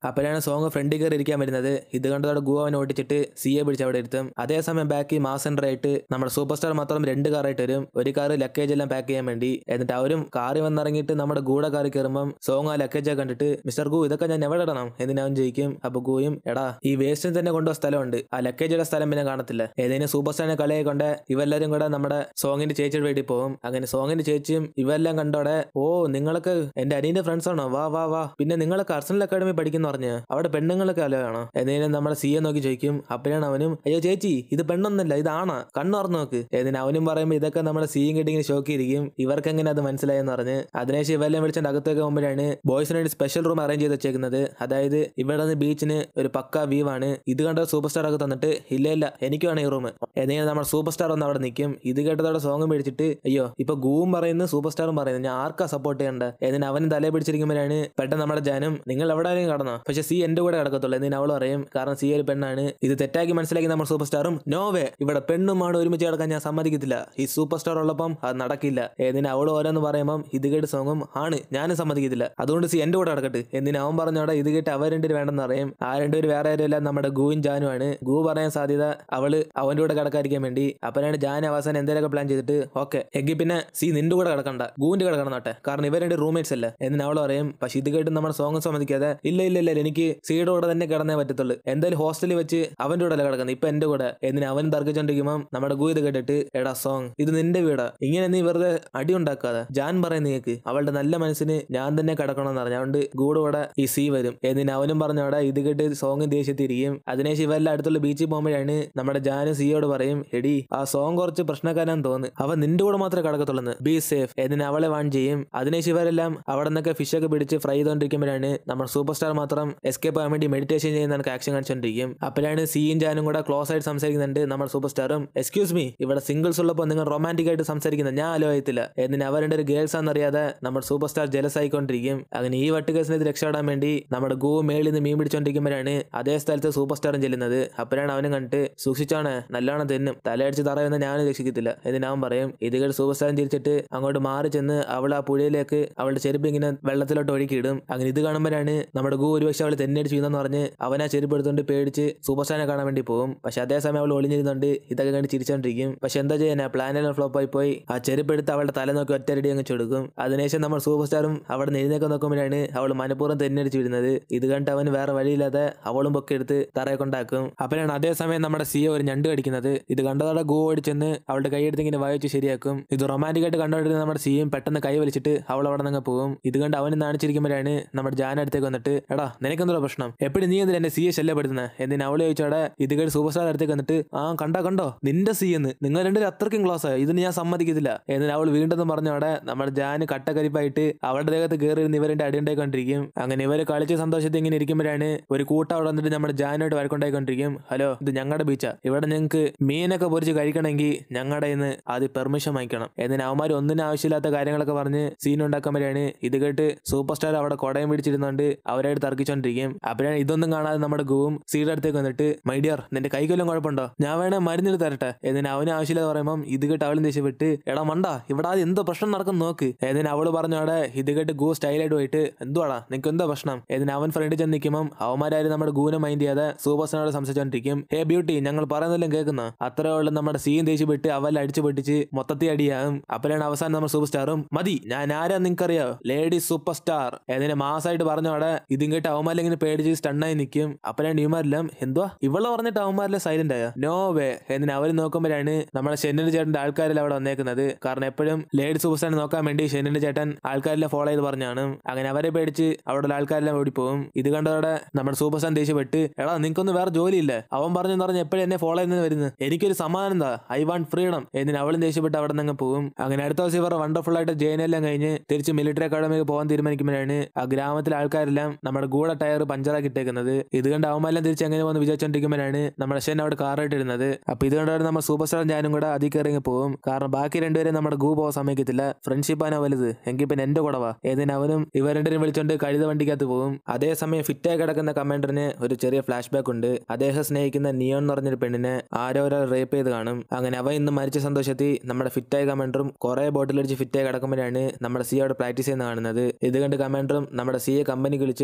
അപ്പോഴാണ് സോങ് ഫ്രണ്ടിൽ കയറി ഇരിക്കാൻ വരുന്നത് ഇത് കണ്ടതോടെ ഗു അവനെ ഓടിച്ചിട്ട് സിയെ പിടിച്ച് അവിടെ ഇരുത്തും അതേസമയം ബാക്കി മാസ് സെന്റർ ആയിട്ട് നമ്മുടെ സൂപ്പർ സ്റ്റാർ മാത്രം രണ്ട് കാറായിട്ട് വരും ഒരു കാറ് ലക്കേജ് എല്ലാം പാക്ക് ചെയ്യാൻ വേണ്ടി എന്നിട്ട് അവരും കാറിൽ വന്നിറങ്ങിയിട്ട് നമ്മുടെ ഗൂടെ കാറിൽ കയറുമ്പം സോങ് ആ ലക്കേജ് കണ്ടിട്ട് മിസ്റ്റർ ഗു ഇതൊക്കെ ഞാൻ എവിടെ ഇടണം എന്ന് അവൻ ചോദിക്കും അപ്പൊ ഗുയും എടാ ഈ വേസ്റ്റിൽ തന്നെ കൊണ്ടുപോയ സ്ഥലമുണ്ട് ആ ലക്കേജുള്ള സ്ഥലം പിന്നെ കാണത്തില്ല ഏതെങ്കിലും സൂപ്പർ സ്റ്റാറിനെ കളിയെ കൊണ്ട് ഇവരെല്ലാരും കൂടെ നമ്മുടെ സോങ്ങിന്റെ ചേച്ചിയുടെ വീട്ടിൽ പോകും അങ്ങനെ സോങ്ങിന്റെ ചേച്ചിയും ഇവരെല്ലാം കണ്ടോടെ ഓ നിങ്ങളൊക്കെ എന്റെ അനിയന്റെ ഫ്രണ്ട്സ് ആണോ വാ വാ വാ പിന്നെ നിങ്ങളൊക്കെ അർസനൽ അക്കാഡമി പഠിക്കുന്ന പറഞ്ഞ് അവിടെ പെണ്ണുങ്ങളൊക്കെ അല്ലയാണോ ഏതെങ്കിലും നമ്മുടെ സി എ നോക്കി ചോദിക്കും അപ്പോഴാണ് അവനും അയ്യോ ചേച്ചി ഇത് പെണ്ണൊന്നല്ല ഇതാണാ കണ്ണുറന്നു നോക്ക് ഏതിന് അവനും പറയുമ്പോൾ ഇതൊക്കെ നമ്മുടെ സീയും കിട്ടി ഇങ്ങനെ ഷോക്കിയിരിക്കും ഇവർക്ക് എങ്ങനെ അത് മനസ്സിലായെന്ന് പറഞ്ഞ് അതിനുശേഷം ഇവരെല്ലാം വിളിച്ചിട്ട് അകത്തേക്ക് പോകുമ്പോഴാണ് ബോയ്സിന് വേണ്ടി സ്പെഷ്യൽ റൂം അറേഞ്ച് ചെയ്ത് വെച്ചേക്കുന്നത് അതായത് ഇവിടെ നിന്ന് ബീച്ചിന് ഒരു പക്ക വ്യൂ ആണ് ഇത് കണ്ട സൂപ്പർ സ്റ്റാർ ഒക്കെ തന്നിട്ട് ഇല്ല ഇല്ല എനിക്ക് വേണം ഈ റൂം എന്തെങ്കിലും നമ്മുടെ സൂപ്പർ സ്റ്റാർ ഒന്ന് അവിടെ നിൽക്കും ഇത് കേട്ടതോടെ സോങ്ങും പിടിച്ചിട്ട് അയ്യോ ഇപ്പൊ ഗൂവും പറയുന്നു സൂപ്പർ സ്റ്റാറും പറയുന്നു ഞാൻ ആർക്കാ സപ്പോർട്ട് ചെയ്യണ്ട എന്നിന് അവൻ തലയെ പിടിച്ചിരിക്കുമ്പോഴാണ് പെട്ടെന്ന് നമ്മുടെ ജാനും നിങ്ങൾ എവിടെ ആരെയും കടന്നോ പക്ഷെ സി എന്റെ കൂടെ കിടക്കത്തുള്ളൂ എന്നിന് അവൾ പറയും കാരണം സി ഒരു പെണ്ണാണ് ഇത് തെറ്റാക്കി മനസ്സിലാക്കി നമ്മുടെ സൂപ്പർ സ്റ്റാറും നോവേ ഇവിടെ പെണ്ണും ആണ് ഒരുമിച്ച് കിടക്കാൻ ഞാൻ സമ്മതിക്കത്തില്ല ഈ സൂപ്പർ സ്റ്റാർ ഉള്ളപ്പം അത് നടക്കില്ല എന്നിന് അവൾ ഓരോന്ന് പറയുമ്പം ഇത് കേട്ട് സോങ്ങും ആണ് ഞാനും സമ്മതിക്കത്തില്ല അതുകൊണ്ട് സി എന്റെ കൂടെ കിടക്കട്ടെ എന്നിന് അവൻ പറഞ്ഞോടെ ഇത് കേട്ട് അവർ രണ്ടുപേര് വേണ്ടെന്ന് പറയും ആ രണ്ടുപേര് വേറെ ആരുമല്ല നമ്മുടെ ഗുവും ജാനും ആണ് ഗു പറയാൻ സാധ്യത അവള് അവന്റെ കൂടെ കിടക്കാതിരിക്കാൻ വേണ്ടി അപ്പനാണ് ജാൻ അവസാനം എന്തെങ്കിലുമൊക്കെ പ്ലാൻ ചെയ്തിട്ട് ഓക്കെ എങ്കിൽ പിന്നെ സി നിന്റെ കൂടെ കിടക്കണ്ട ഗുവിന്റെ കൂടെ കിടന്നോട്ടെ കാരണം ഇവർ രണ്ട് റൂംമേറ്റ്സ് അല്ല എന്നിന് അവൾ പറയും പക്ഷെ ഇത് കേട്ട് നമ്മുടെ സോങ് സമ്മതിക്കാതെ ഇല്ല ഇല്ല ഇല്ല എനിക്ക് സിയുടെ കൂടെ തന്നെ കിടന്നേ പറ്റത്തുള്ളൂ എന്തായാലും ഹോസ്റ്റലിൽ വെച്ച് അവന്റെ കൂടെ അല്ല കിടക്കുന്നത് ഇപ്പൊ എന്റെ കൂടെ എന്നിന് അവൻ തർക്കിച്ചോണ്ടിരിക്കുമ്പോൾ നമ്മുടെ ഗു ഇത് കേട്ടിട്ട് എടാ സോങ് ഇത് നിന്റെ വീടാ ഇങ്ങനെ നീ വെറുതെ അടി ഉണ്ടാക്കാതെ ജാൻ പറയും നീക്ക് അവളുടെ നല്ല മനസ്സിന് ഞാൻ തന്നെ കിടക്കണമെന്ന് പറഞ്ഞു അതുകൊണ്ട് ഗൂടെ കൂടെ ഈ സി വരും എന്നിന് അവനും പറഞ്ഞോടെ ഇത് കേട്ട് സോങ് ദേഷ്യത്തിരിക്കും അതിനുശേഷം ഇവരെല്ലാം അടുത്തുള്ള ബീച്ചിൽ പോകുമ്പോഴാണ് നമ്മുടെ ജാനും സിയോട് പറയും എടി ആ സോങ് കുറച്ച് പ്രശ്നക്കാരാന്ന് തോന്നുന്നു അവൻ നിന്റെ കൂടെ മാത്രമേ കിടക്കത്തുള്ളൂ ബി സേഫ് എന്നിന് അവളെ വാൺ ചെയ്യും അതിനുശേഷം ഇവരെല്ലാം അവിടെ നിന്നൊക്കെ ഫിഷൊക്കെ പിടിച്ച് ഫ്രൈ ചെയ്തുകൊണ്ടിരിക്കുമ്പോഴാണ് നമ്മുടെ സൂപ്പർ സ്റ്റാർ മാത്രം എസ്കേപ്പ് ആകാൻ വേണ്ടി മെഡിറ്റേഷൻ ചെയ്യുന്ന കണക്ക് ആക്ഷൻ കാണിച്ചുകൊണ്ടിരിക്കും അപ്പോഴാണ് സിയും ജാനും കൂടെ ക്ലോസ് ആയിട്ട് സംസാരിക്കുന്നുണ്ട് നമ്മുടെ സൂപ്പർ സ്റ്റാറും എക്സ്ക്യൂസ് മീ ഇവിടെ സിംഗിൾസ് ഉള്ളപ്പോൾ നിങ്ങൾ റൊമാൻറ്റിക് ആയിട്ട് സംസാരിക്കുന്നത് ഞാൻ ആലോചിത്തില്ല എന്നിന് അവർ രണ്ടൊരു ഗേൾസ് ആണെന്നറിയാതെ നമ്മുടെ സൂപ്പർ സ്റ്റാർ ജലസ് ആയിക്കൊണ്ടിരിക്കും അങ്ങനെ ഈ വട്ട് കേസിനെതിരെ രക്ഷപ്പെടാൻ വേണ്ടി നമ്മുടെ ഗോ മേളിൽ നിന്ന് മീൻ പിടിച്ചോണ്ടിരിക്കുമ്പോഴാണ് അതേ സ്ഥലത്ത് സൂപ്പർ സ്റ്റാറും ചെല്ലുന്നത് അപ്പോഴാണ് അവനും കണ്ടിട്ട് സൂക്ഷിച്ചാണ് നല്ലോണം തെന്നും തലയടിച്ച് തറയുന്ന ഞാനും രക്ഷിക്കത്തില്ല എന്നിന് അവൻ പറയും ഇതുകൾ സൂപ്പർ സ്റ്റാറും ചിരിച്ചിട്ട് അങ്ങോട്ട് മാറി ചെന്ന് അവൾ ആ പുഴയിലേക്ക് അവളുടെ ചെരുപ്പ് ഇങ്ങനെ വെള്ളത്തിലോട്ട് ഒഴുക്കിയിടും അങ്ങനെ ഇത് കാണുമ്പോഴാണ് നമ്മുടെ ഗു ഒരുപക്ഷെ അവൾ തെന്നടിച്ച് വീണെന്ന് പറഞ്ഞ് അവൻ ആ ചെരുപ്പ് എടുത്തുകൊണ്ട് പേടിച്ച് സൂപ്പർ സ്റ്റാറിനെ കാണാൻ വേണ്ടി പോകും പക്ഷെ അതേസമയം അവൾ ഒളിഞ്ഞിരുന്നുണ്ട് ഇതൊക്കെ കണ്ട് ചിരിച്ചോണ്ടിരിക്കും പക്ഷെ എന്താ ചെയ്യാനാ പ്ലാനെല്ലാം ഫ്ലോപ്പ് ആയി പോയി ആ ചെരുപ്പ് എടുത്ത് അവളുടെ തല നോക്കി ഒറ്റയടി അങ്ങ് ചൊടുക്കും അതിനുശേഷം നമ്മൾ സൂപ്പർ സ്റ്റാറും അവിടെ നിന്ന് എഴുന്നേക്കാൻ നോക്കുമ്പോഴാണ് അവൾ മനഃപൂർവ്വം തെന്നടിച്ച് വരുന്നത് ഇത് കണ്ട് അവന് വേറെ വഴിയില്ലാതെ അവളും പൊക്കെ എടുത്ത് തറയെ കൊണ്ടാക്കും അപ്പോഴാണ് അതേസമയം നമ്മുടെ സിയ ഒരു ഞണ്ട് കടിക്കുന്നത് ഇത് കണ്ടതോടെ ഗോ ഓടിച്ചെന്ന് അവളുടെ കൈയെടുത്ത് ഇങ്ങനെ വായിച്ച് ശരിയാക്കും ഇത് റൊമാൻറ്റിക് ആയിട്ട് കണ്ടുകൊണ്ടിരുന്ന നമ്മുടെ സിയും പെട്ടെന്ന് കൈ വലിച്ചിട്ട് അവൾ അവിടെ നിന്ന് പോകും ഇത് കണ്ട് അവന് നാണിച്ചിരിക്കുമ്പോഴാണ് നമ്മുടെ ജാൻ അടുത്തേക്ക് വന്നിട്ട് എടാ നിനക്കെന്തോ പ്രശ്നം എപ്പോഴും നീ എന്തിനാ എന്നെ സിയെ ശല്യപ്പെടുത്തുന്നത് എന്നിന് അവൾ ചോദിച്ചോടെ ഇത് കേട്ട് സൂപ്പർ സ്റ്റാർ അടുത്തേക്ക് വന്നിട്ട് ആ കണ്ടോ കണ്ടോ നിന്റെ സി എന്ന് നിങ്ങൾ രണ്ടുപേരും അത്രയ്ക്കും ക്ലോസ് ആയി ഇതിന് ഞാൻ സമ്മതിക്കത്തില്ല എന്നിന് അവൾ വീണ്ടെന്ന് പറഞ്ഞോടെ നമ്മുടെ ജാന് കട്ടക്കരിപ്പായിട്ട് അവളുടെ ദേഹത്ത് കയറി ഇരുന്ന് ഇവരുടെ അടിയുണ്ടായിക്കൊണ്ടിരിക്കും അങ്ങനെ ഇവര് കളിച്ച് സന്തോഷത്തിൽ ഇങ്ങനെ ഇരിക്കുമ്പോഴാണ് ഒരു കൂട്ടം അവിടെ വന്നിട്ട് നമ്മുടെ ജാനായിട്ട് വരക്കൊണ്ടായിക്കൊണ്ടിരിക്കും ഹലോ ഇത് ഞങ്ങളുടെ ബീച്ചാ ഇവിടെ നിങ്ങൾക്ക് മീനൊക്കെ പൊരിച്ച് കഴിക്കണമെങ്കിൽ ഞങ്ങളുടെ ഇന്ന് ആദ്യം പെർമിഷൻ വാങ്ങിക്കണം എന്നിന് അവന്മാർ ഒന്നിനും ആവശ്യമില്ലാത്ത കാര്യങ്ങളൊക്കെ പറഞ്ഞ് സീൻ ഉണ്ടാക്കുമ്പോഴാണ് ഇത് കേട്ട് സൂപ്പർ സ്റ്റാർ അവിടെ കൊടയം പിടിച്ചിരുന്നോണ്ട് അവരായിട്ട് തർക്കിച്ചോണ്ടിരിക്കും അപ്പോഴാണ് ഇതൊന്നും കാണാതെ നമ്മുടെ ഗുവും സീയുടെ അടുത്തേക്ക് വന്നിട്ട് മൈ ഡിയർ നിന്റെ കൈക്കൊല്ലം കുഴപ്പമുണ്ടോ ഞാൻ വേണേ മരുന്നിൽ തരട്ടെ എന്നിന് അവന് ആവശ്യമില്ലാതെ പറയുമ്പം ഇത് കേട്ട് അവളും ദേഷ്യപ്പെട്ട് എടാ മണ്ട ഇവിടെ ആദ്യം എന്തോ പ്രശ്നം നടക്കും നോക്ക് എന്നിന് അവള് പറഞ്ഞോടെ ഇത് കേട്ട് ഗു സ്റ്റൈലായിട്ട് പോയിട്ട് എന്തുവാടാ നിനക്ക് എന്തോ പ്രശ്നം എന്നിന് അവൻ ഫ്രണ്ട് ചെന്ന് നിൽക്കുമ്പോൾ അവന്മാരാരും നമ്മുടെ ഗൂനെ മൈൻഡ് ചെയ്യാതെ സൂപ്പർ സ്റ്റാറിനോട് സംസാരിച്ചോണ്ടിരിക്കും ഹേ ബ്യൂട്ടി ഞങ്ങൾ പറയുന്നതെല്ലാം കേൾക്കുന്ന അത്രേ ഉള്ളു നമ്മുടെ സീൻ ദേഷ്യപ്പെട്ട് അവല്ല അടിച്ചു പൊട്ടിച്ച് മൊത്തത്തിൽ അടിയാകും അപ്പോഴാണ് അവസാനം നമ്മുടെ സൂപ്പർ സ്റ്റാറും മതി ഞാൻ ആരാ നിനക്കറിയോ ലേഡി സൂപ്പർ സ്റ്റാർ എന്നിനെ മാസമായിട്ട് പറഞ്ഞോടെ ഇതും കേട്ട് അവന്മാരിങ്ങനെ പേടിച്ച് സ്റ്റണ്ണായി നിൽക്കും അപ്പോഴാണ് ഇവന്മാരെല്ലാം എന്തുവാ ഇവളെ പറഞ്ഞിട്ട് അവന്മാരെല്ലാം സൈലന്റ് ആയ നോ വേ എന്നിന് അവർ നോക്കുമ്പോഴാണ് നമ്മുടെ ഷെന്നിന്റെ ചേട്ടന്റെ ആൾക്കാരെല്ലാം അവിടെ വന്നേക്കുന്നത് കാരണം എപ്പോഴും ലേഡി സൂപ്പർ സ്റ്റാറിനെ നോക്കാൻ വേണ്ടി ഷെന്നിന്റെ ചേട്ടൻ ആൾക്കാരെല്ലാം ഫോളോ ചെയ്ത് പറഞ്ഞാണ് അങ്ങനെ അവരെ പേടിച്ച് അവിടെ ആൾക്കാരെല്ലാം ഓടിപ്പോവും ഇത് കണ്ടതോടെ നമ്മുടെ സൂപ്പർ സ്റ്റാർ ദേഷ്യപ്പെട്ട് എടാ നിനക്കൊന്നും വേറെ ജോലിയില്ല അവൻ പറഞ്ഞു പറഞ്ഞ് എപ്പോഴും എന്നെ ഫോളോ ചെയ്യുന്നത് വരുന്നത് എനിക്കൊരു സമാനം എന്താ ഐ വാണ്ട് ഫ്രീഡം എന്നിന് അവളും ദേഷ്യപ്പെട്ട് അവിടെ നിന്ന് പോകും അങ്ങനെ അടുത്ത ദിവസം ഇവർ വണ്ടർഫുൾ ആയിട്ട് ജയിനെല്ലാം കഴിഞ്ഞ് തിരിച്ച് മിലിറ്ററി അക്കാഡമിക്ക് പോകാൻ തീരുമാനിക്കുമ്പോഴാണ് ആ ഗ്രാമത്തിലെ ആൾക്കാരെല്ലാം നമ്മുടെ കൂടെ ടയർ പഞ്ചറാക്കി ഇട്ടേക്കുന്നത് ഇത് കണ്ട് അവന്മാരെല്ലാം തിരിച്ച് എങ്ങനെ വന്ന് വിചാരിച്ചോണ്ടിരിക്കുമ്പോഴാണ് നമ്മുടെ ഷൻ അവിടെ കാറായിട്ടിരുന്നത് അപ്പൊ ഇത് കണ്ടാണ് നമ്മുടെ സൂപ്പർ സ്റ്റാർ ഞാനും കൂടെ അതിൽ കയറി പോകും കാരണം ബാക്കി രണ്ടുപേരും നമ്മുടെ ഗൂ പോകാൻ സമ്മതിക്കത്തില്ല ഫ്രണ്ട്ഷിപ്പ് ആണോ വലുത് എങ്കിൽ പിന്നെ എന്റെ കൂടവാ ഏതിന് അവനും ഇവർ രണ്ടുപേരും വിളിച്ചോണ്ട് കഴുത വണ്ടിക്കകത്ത് പോകും അതേസമയം ഫിറ്റായി കിടക്കുന്ന കമാൻഡറിന് ഒരു ചെറിയ ഫ്ലാഷ് ബാക്ക് ഉണ്ട് അദ്ദേഹം സ്നേഹിക്കുന്ന നിയോൺ എന്ന് പറഞ്ഞൊരു പെണ്ണിനെ ആരോ ഒരാൾ റേപ്പ് ചെയ്ത് കാണും അങ്ങനെ അവ ഇന്ന് മരിച്ച സന്തോഷത്തിൽ നമ്മുടെ ഫിറ്റായ കമാൻഡറും കുറെ ബോട്ടിലടിച്ച് ഫിറ്റായി കിടക്കുമ്പോഴാണ് നമ്മുടെ സി അവിടെ പ്രാക്ടീസ് ചെയ്യുന്ന കാണുന്നത് ഇത് കണ്ട് കമാൻഡറും നമ്മുടെ സിയെ കമ്പനി വിളിച്ച് ഇവരെ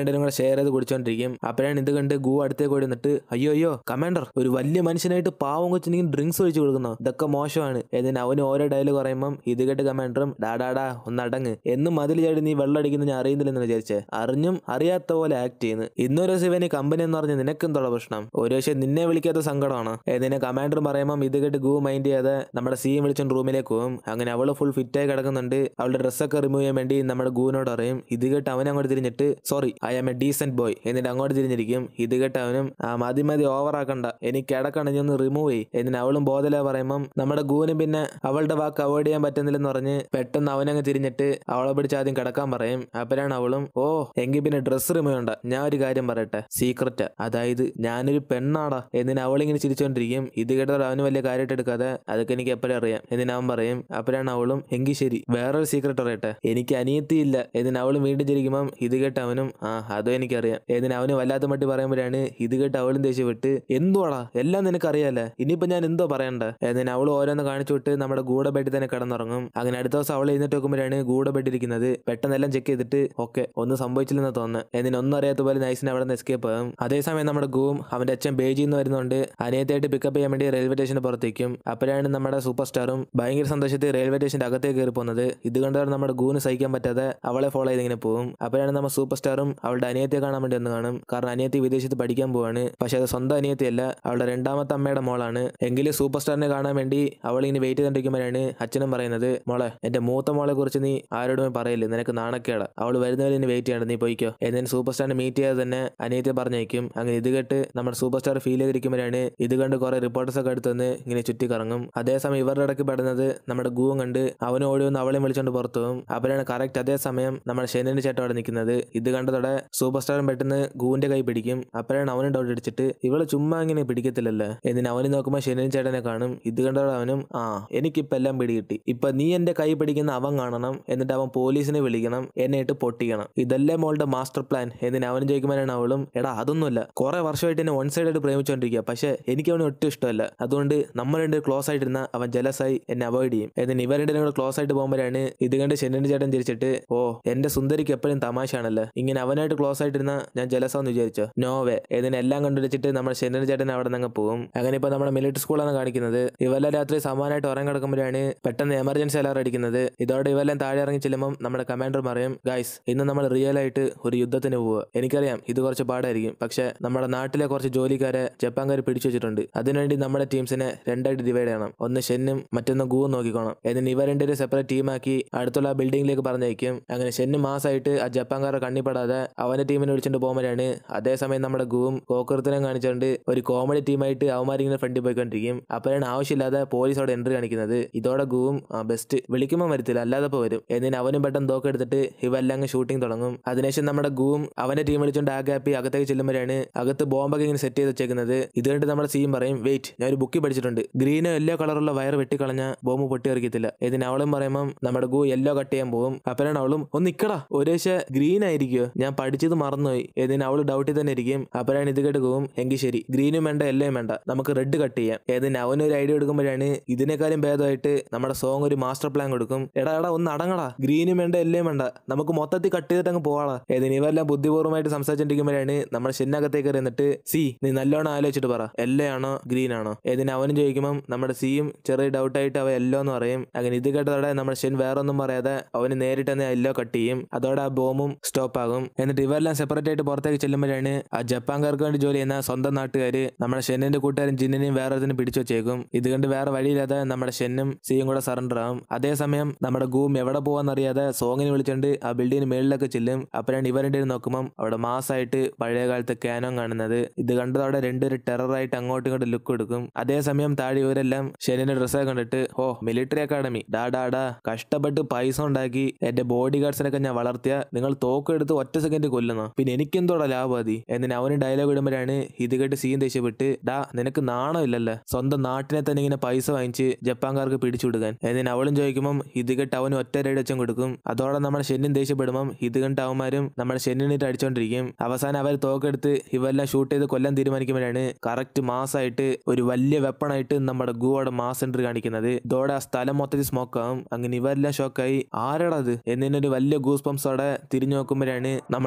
രണ്ടുപേരും കൂടെ ഷെയർ ചെയ്ത് കുടിച്ചോണ്ടിരിക്കും അപ്പോഴാണ് ഇത് കണ്ട് ഗു അടുത്തേക്ക് ഓടി നിന്നിട്ട് അയ്യോ അയ്യോ കമാൻഡർ ഒരു വലിയ മനുഷ്യനായിട്ട് പാവം കൊച്ചിനെങ്കിൽ ഡ്രിങ്ക്സ് ഒഴിച്ചു കൊടുക്കുന്നു ഇതൊക്കെ മോശമാണ് എന്നിട്ട് അവന് ഓരോ ഡയലോഗ് പറയുമ്പം ഇത് കേട്ട് കമാൻഡറും ഡാഡാടാ ഒന്ന് അടങ്ങ് എന്നും മതിൽ ചാടി നീ വെള്ളം അടിക്കുന്ന ഞാൻ അറിയുന്നില്ലെന്ന് വിചാരിച്ചേ അറിഞ്ഞും അറിയാത്ത പോലെ ആക്ട് ചെയ്യുന്നു ഇന്നൊരു ദിവസം ഇവന് കമ്പനി എന്ന് പറഞ്ഞ് നിനക്കെന്തോള പ്രശ്നം ഒരു പക്ഷേ നിന്നെ വിളിക്കാത്ത സങ്കടമാണ് എന്നിനെ കമാൻഡർ പറയുമ്പം ഇത് കേട്ട് ഗു മൈൻഡ് ചെയ്യാതെ നമ്മുടെ സി വിളിച്ചോണ്ട് റൂമിലേക്ക് പോകും അങ്ങനെ അവള് ഫുൾ ഫിറ്റായി കിടക്കുന്നുണ്ട് അവളുടെ ഡ്രസ്സൊക്കെ റിമൂവ് ചെയ്യാൻ വേണ്ടി നമ്മുടെ ഗുവിനോട് പറയും ഇത് കേട്ട് അവൻ അങ്ങോട്ട് തിരിഞ്ഞിട്ട് sorry I am a decent boy എന്നിട്ട് അങ്ങോട്ട് തിരിഞ്ഞിരിക്കും ഇത് കേട്ട് അവനും ആ മതി മതി ഓവർ ആക്കണ്ട എനിക്ക് കിടക്കണ നീ ഒന്ന് റിമൂവ് ചെയ്യും എന്നിട്ട് അവളും ബോധല പറയുമ്പം നമ്മുടെ ഗുവിനും പിന്നെ അവളുടെ വാക്ക് അവോയ്ഡ് ചെയ്യാൻ പറ്റുന്നില്ലെന്ന് പറഞ്ഞ് പെട്ടെന്ന് അവനങ്ങ് തിരിഞ്ഞിട്ട് അവളെ പിടിച്ച് ആദ്യം കിടക്കാൻ പറയും അപ്പോഴാണ് അവളും ഓ എങ്കിൽ പിന്നെ ഡ്രസ്സ് റിമൂവ് ചെയ്യണ്ട ഞാൻ ഒരു കാര്യം പറയട്ടെ സീക്രറ്റ് അതായത് ഞാനൊരു പെണ്ണാടാ എന്നിന് അവളിങ്ങനെ ചിരിച്ചോണ്ടിരിക്കും ഇത് കേട്ടവർ അവന് വലിയ കാര്യമായിട്ട് എടുക്കാതെ അതൊക്കെ എനിക്ക് എപ്പോഴും അറിയാം എന്നിന് അവൻ പറയും അപ്പോഴാണ് അവളും എങ്കിൽ ശരി വേറൊരു സീക്രട്ട് അറിയട്ടെ എനിക്ക് അനിയത്തിയില്ല എന്നിന് അവളും വീണ്ടും ചിരിക്കുമ്പം ഇത് കേട്ട് അവനും ആ അതും എനിക്കറിയാം എന്നിന് അവന് വല്ലാത്ത മട്ടി പറയുമ്പോഴാണ് ഇത് കേട്ട് അവളും ദേഷ്യപ്പെട്ട് എന്തുവാടാ എല്ലാം നിനക്കറിയാലേ ഇനിയിപ്പോ ഞാൻ എന്തോ പറയണ്ട എന്നിന് അവൾ ഓരോന്ന് കാണിച്ചു വിട്ട് നമ്മുടെ ഗൂഢ ബെഡിൽ തന്നെ കിടന്നുറങ്ങും അങ്ങനെ അടുത്ത ദിവസം അവൾ എഴുന്നേറ്റ് നോക്കുമ്പോഴാണ് ഗൂഢ ബെഡിരിക്കുന്നത് പെട്ടെന്ന് എല്ലാം ചെക്ക് ചെയ്തിട്ട് ഓക്കെ ഒന്നും സംഭവിച്ചില്ലെന്ന് തോന്നുന്നു എന്നിന് ഒന്നും അറിയാത്ത പോലെ നൈസിന് അവിടെ നിന്ന് എസ്കേപ്പ് ആകും അതേസമയം നമ്മുടെ ഗൂവും അവന്റെ അച്ഛൻ ബേജിൽ നിന്ന് വരുന്നുണ്ട് അനിയത്തായിട്ട് പിക്കപ്പ് ചെയ്യാൻ വേണ്ടി റെയിൽവേ സ്റ്റേഷന് പുറത്തേക്കും അപ്പോഴാണ് നമ്മുടെ സൂപ്പർ സ്റ്റാറും ഭയങ്കര സന്തോഷത്തിൽ റെയിൽവേ സ്റ്റേഷന്റെ അകത്തേക്ക് കയറി പോകുന്നത് ഇത് കണ്ടാണ് നമ്മുടെ ഗൂന് സഹിക്കാൻ പറ്റാതെ അവളെ ഫോളോ ചെയ്ത് ഇങ്ങനെ പോകും അപ്പോഴാണ് നമ്മൾ സൂപ്പർ സ്റ്റാറും അവളുടെ അനിയത്തിയെ കാണാൻ വേണ്ടി ഒന്ന് കാണും കാരണം അനിയത്തി വിദേശത്ത് പഠിക്കാൻ പോവാണ് പക്ഷെ അത് സ്വന്തം അനിയത്തിയല്ല അവളുടെ രണ്ടാമത്തെ അമ്മയുടെ മോളാണ് എങ്കിലും സൂപ്പർ സ്റ്റാറിനെ കാണാൻ വേണ്ടി അവൾ ഇങ്ങനെ വെയിറ്റ് ചെയ്തിരിക്കുമ്പോഴാണ് അച്ഛനും പറയുന്നത് മോളെ എന്റെ മൂത്ത മോളെ കുറിച്ച് നീ ആരോടും പറയില്ല നിനക്ക് നാണക്കേടാ അവൾ വരുന്നവരെ ഇനി വെയിറ്റ് ചെയ്യണ്ട നീ പോയിക്കോ എന്നിട്ട് സൂപ്പർ സ്റ്റാറിനെ മീറ്റ് ചെയ്യാതെ തന്നെ അനിയത്തെ പറഞ്ഞേക്കും അങ്ങനെ ഇത് കേട്ട് നമ്മുടെ സൂപ്പർ സ്റ്റാർ ഫീൽ ചെയ്തിരിക്കുമ്പോഴാണ് ഇത് കണ്ട് കുറെ റിപ്പോർട്ടേഴ്സ് ഒക്കെ അടുത്ത് വന്ന് ഇങ്ങനെ ചുറ്റി കറങ്ങും അതേസമയം ഇവരുടെ ഇടയ്ക്ക് പെടുന്നത് നമ്മുടെ ഗൂവും കണ്ട് അവനും ഓടി വന്ന് അവളെയും വിളിച്ചോണ്ട് പുറത്തു പോകും അപ്പോഴാണ് കറക്റ്റ് അതേസമയം നമ്മുടെ ഷെനിന്റെ ചേട്ടൻ അവിടെ നിൽക്കുന്നത് ഇത് കണ്ടതോടെ സൂപ്പർ സ്റ്റാറും പെട്ടെന്ന് ഗൂവിന്റെ കൈ പിടിക്കും അപ്പോഴാണ് അവനും ഡൗട്ട് അടിച്ചിട്ട് ഇവള് ചുമ്മാ ഇങ്ങനെ പിടിക്കത്തില്ലല്ലേ എന്നിന് അവന് നോക്കുമ്പോൾ ഷെനിൻ ചേട്ടനെ കാണും ഇത് കണ്ടതോടെ അവനും ആ എനിക്കിപ്പോ എല്ലാം പിടികിട്ടി ഇപ്പൊ നീ എന്റെ കൈ പിടിക്കുന്ന അവൻ കാണണം എന്നിട്ട് അവൻ പോലീസിനെ വിളിക്കണം എന്നെ ഇട്ട് പൊട്ടിക്കണം ഇതല്ലേ മോളുടെ മാസ്റ്റർ പ്ലാൻ എന്നിന് അവനും ചോദിക്കുമ്പോഴാണ് അവളും എടാ അതൊന്നുമല്ല കുറെ വർഷമായിട്ട് എന്നെ വൺ സൈഡ് ആയിട്ട് പ്രേമിച്ചുകൊണ്ടിരിക്കുക പക്ഷെ എനിക്ക് അവനെ ഒട്ടും ഇഷ്ടമല്ല അതുകൊണ്ട് നമ്മൾ രണ്ട് ക്ലോസ് ആയിട്ടിരുന്ന അവൻ ജലസായി എന്നെ അവോയ്ഡ് ചെയ്യും എന്നിട്ട് ഇവർ രണ്ടും കൂടെ ക്ലോസ് ആയിട്ട് പോകുമ്പോഴാണ് ഇത് കണ്ട് ഷെന്നിന്റെ ചേട്ടൻ തിരിച്ചിട്ട് ഓ എന്റെ സുന്ദരിക്ക് എപ്പോഴും തമാശയാണല്ലോ ഇങ്ങനെ അവനായിട്ട് ക്ലോസ് ആയിട്ടിരുന്ന ഞാൻ ജലസാന്ന് വിചാരിച്ചോ നോവേ ഇതിനെ എല്ലാം കണ്ടുവച്ചിട്ട് നമ്മുടെ ഷെന്നിന്റെ ചേട്ടൻ അവിടെ നിന്ന് പോകും അങ്ങനെ ഇപ്പൊ നമ്മുടെ മിലിറ്ററി സ്കൂളാണ് കാണിക്കുന്നത് ഇവരെല്ലാം രാത്രി സമാനമായിട്ട് ഉറങ്ങി കിടക്കുമ്പോഴാണ് പെട്ടെന്ന് എമർജൻസി അലാറം അടിക്കുന്നത് ഇതോടെ ഇവരെല്ലാം താഴെ ഇറങ്ങി ചെല്ലുമ്പോൾ നമ്മുടെ കമാൻഡർ പറയും ഗൈസ് ഇന്ന് നമ്മൾ റിയൽ ആയിട്ട് ഒരു യുദ്ധത്തിന് പോവുക എനിക്കറിയാം ഇത് കുറച്ച് പാടായിരിക്കും പക്ഷെ നമ്മുടെ നാട്ടിലെ കുറച്ച് ജോലിക്കാരെ ജപ്പാൻകാർ പിടിച്ചു വെച്ചിട്ടുണ്ട് അതിനുവേണ്ടി നമ്മുടെ ടീംസിനെ രണ്ടായിട്ട് ഡിവൈഡ് ചെയ്യണം ഒന്ന് ഷെന്നും മറ്റൊന്ന് ഗൂവും നോക്കിക്കോണം എന്നിട്ട് ഇവ രണ്ടുപേരും സെപ്പറേറ്റ് ടീമാക്കി അടുത്തുള്ള ആ ബിൽഡിംഗിലേക്ക് പറഞ്ഞയക്കും അങ്ങനെ ഷെന്ന് മാസമായിട്ട് ആ ജപ്പാൻകാരെ കണ്ണിപ്പെടാതെ അവന്റെ ടീമിനെ വിളിച്ചിട്ട് പോകുമ്പോഴാണ് അതേസമയം നമ്മുടെ ഗൂവും കോക്കൃത്തിനെ കാണിച്ചുകൊണ്ട് ഒരു കോമഡി ടീമായിട്ട് അവന്മാരിങ്ങനെ ഫ്രണ്ടിൽ പോയിക്കൊണ്ടിരിക്കും അപ്പോഴാണ് ആവശ്യമില്ലാതെ പോലീസ് അവിടെ എൻട്രി കാണിക്കുന്നത് ഇതോടെ ഗൂവും ആ ബെസ്റ്റ് വിളിക്കുമ്പോൾ വരത്തില്ല അല്ലാതെ ഇപ്പോൾ വരും എന്നിട്ട് അവനും പെട്ടെന്ന് തോക്കെടുത്തിട്ട് ഇവെല്ലാം അങ്ങ് ഷൂട്ടിംഗ് തുടങ്ങും അതിനുശേഷം നമ്മുടെ ഗൂവും അവന്റെ ടീം വിളിച്ചുകൊണ്ട് ആ ഗ്യാപ്പി അകത്തേക്ക് ചെല്ലുമ്പോഴാണ് അകത്ത് ബോംബൊക്കെ ഇങ്ങനെ സെറ്റ് ചെയ്ത് വെച്ചേക്കുന്നത് ഇത് കണ്ട് നമ്മുടെ സീം പറയും വെയിറ്റ് ഞാൻ ഒരു ബുക്കിൽ പഠിച്ചിട്ടുണ്ട് ഗ്രീനോ യെല്ലോ കളറുള്ള വയർ വെട്ടിക്കളഞ്ഞ ബോംബ് പൊട്ടിയെറിക്കത്തില്ല ഇതിന് അവളും പറയുമ്പം നമ്മുടെ ഗു യെല്ലോ കട്ട് ചെയ്യാൻ പോകും അപ്പോഴാണ് അവളും ഒന്ന് നിക്കടാ ഒരേശ ഗ്രീൻ ആയിരിക്കുമോ ഞാൻ പഠിച്ചത് മറന്നുപോയി ഇതിന് അവള് ഡൗട്ടിൽ തന്നെ ഇരിക്കും അപ്പോഴാണ് ഇത് കേട്ട് പോകും എങ്കിൽ ശരി ഗ്രീനും വേണ്ട യെല്ലോയും വേണ്ട നമുക്ക് റെഡ് കട്ട് ചെയ്യാം ഏതിന് അവനൊരു ഐഡിയ എടുക്കുമ്പോഴാണ് ഇതിനേക്കാളും ഭേദമായിട്ട് നമ്മുടെ സോങ് ഒരു മാസ്റ്റർ പ്ലാൻ കൊടുക്കും എടാ എടാ ഒന്ന് അടങ്ങടാ ഗ്രീനും വേണ്ട യെല്ലോയും വേണ്ട നമുക്ക് മൊത്തത്തിൽ കട്ട് ചെയ്തിട്ട് അങ്ങ് പോവാളാ ഏതിന് ഇവരെല്ലാം ബുദ്ധിപൂർവ്വമായിട്ട് സംസാരിച്ചിരിക്കുമ്പോഴാണ് നമ്മുടെ ഷിന്നകത്തേക്ക് കയറി എന്നിട്ട് സി നീ നല്ലോണം ആലോചിച്ചിട്ട് പറ യെല്ലോ ആണോ ഗ്രീൻ ആണോ ഏതിന് അവനും ചോദിക്കുമ്പം നമ്മുടെ സിയും ചെറിയ ഡൗട്ടായിട്ട് അവ യെല്ലോ എന്ന് പറയും അങ്ങനെ ഇത് കേട്ടതോടെ നമ്മുടെ ഷിൻ വേറെ ഒന്നും പറയാതെ അവന് നേരിട്ട് തന്നെ യെല്ലോ കട്ട് ചെയ്യും അതോടെ ആ ബോംബും സ്റ്റോപ്പ് ആകും എന്നിട്ട് ഇവരെല്ലാം സെപ്പറേറ്റ് ആയിട്ട് പുറത്തേക്ക് ചെല്ലുമ്പോഴാണ് ആ ജപ്പാൻകാർക്ക് വേണ്ടി ജോലി ചെയ്യുന്ന സ്വന്തം നാട്ടുകാര് നമ്മുടെ ഷെന്നിന്റെ കൂട്ടുകാരൻ ജിന്നിനെയും വേറെ ഒരുത്തിനും പിടിച്ചു വെച്ചേക്കും ഇത് കണ്ട് വേറെ വഴിയില്ലാതെ നമ്മുടെ ഷെന്നും സിയും കൂടെ സറണ്ടർ ആവും അതേസമയം നമ്മുടെ ഗൂം എവിടെ പോവാന്നറിയാതെ സോങ്ങിനെ വിളിച്ചുകൊണ്ട് ആ ബിൽഡിങ്ങിന് മേളിലൊക്കെ ചെല്ലും അപ്പോഴാണ് ഇവ രണ്ടുപേരും നോക്കുമ്പോൾ അവിടെ മാസമായിട്ട് പഴയ കാലത്തെ ക്യാനോൻ കാണുന്നത് ഇത് കണ്ടതോടെ രണ്ടുപേരും ടെററായിട്ട് അങ്ങോട്ടും ഇങ്ങോട്ടും ലുക്ക് കൊടുക്കും അതേസമയം താഴെ ഇവരെല്ലാം ഷെനിന്റെ ഡ്രസ്സൊക്കെ കണ്ടിട്ട് ഓ മിലിറ്ററി അക്കാഡമി ഡാ ഡാ ഡാ കഷ്ടപ്പെട്ട് പൈസ ഉണ്ടാക്കി എന്റെ ബോഡി ഗാർഡ്സിനൊക്കെ ഞാൻ വളർത്തിയ നിങ്ങൾ തോക്കെടുത്ത് ഒറ്റ സെക്കൻഡ് കൊല്ലുന്നു പിന്നെ എനിക്കെന്തോടാ ലാഭമതി എന്നിന് അവന് ഡയലോഗ് ഇടുമ്പോഴാണ് ഇത് കേട്ട് സീൻ ദേഷ്യപ്പെട്ട് ഡാ നിനക്ക് നാണമില്ലല്ലോ സ്വന്തം നാട്ടിനെ തന്നെ ഇങ്ങനെ പൈസ വാങ്ങിച്ച് ജപ്പാൻകാർക്ക് പിടിച്ചു കൊടുക്കാൻ എന്നിന് അവളും ചോദിക്കുമ്പം ഇത് കേട്ട് അവന് ഒറ്റ റൈഡ് വെച്ചും കൊടുക്കും അതോടെ നമ്മുടെ ഷെന്നിൻ ദേഷ്യപ്പെടുമ്പം ഇത് കണ്ട് അവന്മാരും നമ്മുടെ ഷെന്നിനിട്ട് അടിച്ചോണ്ടിരിക്കും അവസാനം അവർ തോക്കെടുത്ത് ഇവെല്ലാം ഷൂട്ട് ചെയ്ത് കൊല്ലാൻ തീരുമാനിക്കുമ്പോഴാണ് കറക്റ്റ് മാസമായിട്ട് ഒരു വലിയ വെപ്പണായിട്ട് നമ്മുടെ ഗുവയുടെ മാസ് എൻട്രി കാണിക്കുന്നത് ഇതോടെ ആ സ്ഥലം മൊത്തത്തിൽ സ്മോക്ക് ആവും അങ്ങനെ ഇവരെല്ലാം ഷോക്കായി ആരാടാ അത് എന്നിനൊരു വലിയ ഗൂസ് പംസോടെ തിരിഞ്ഞു നോക്കുമ്പോഴാണ് നമ്മുടെ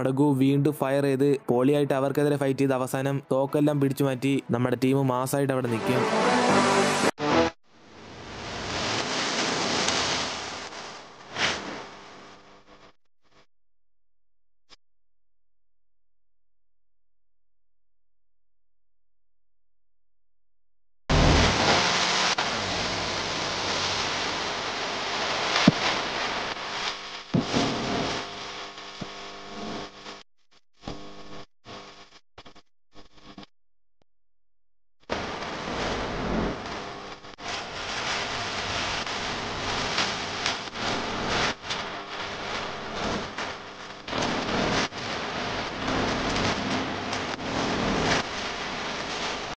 നമ്മുടെ ഗു വീണ്ടും ഫയർ ചെയ്ത് പോളിയായിട്ട് അവർക്കെതിരെ ഫൈറ്റ് ചെയ്ത് അവസാനം തോക്കെല്ലാം പിടിച്ചു മാറ്റി നമ്മുടെ ടീം മാസമായിട്ട് അവിടെ നിൽക്കും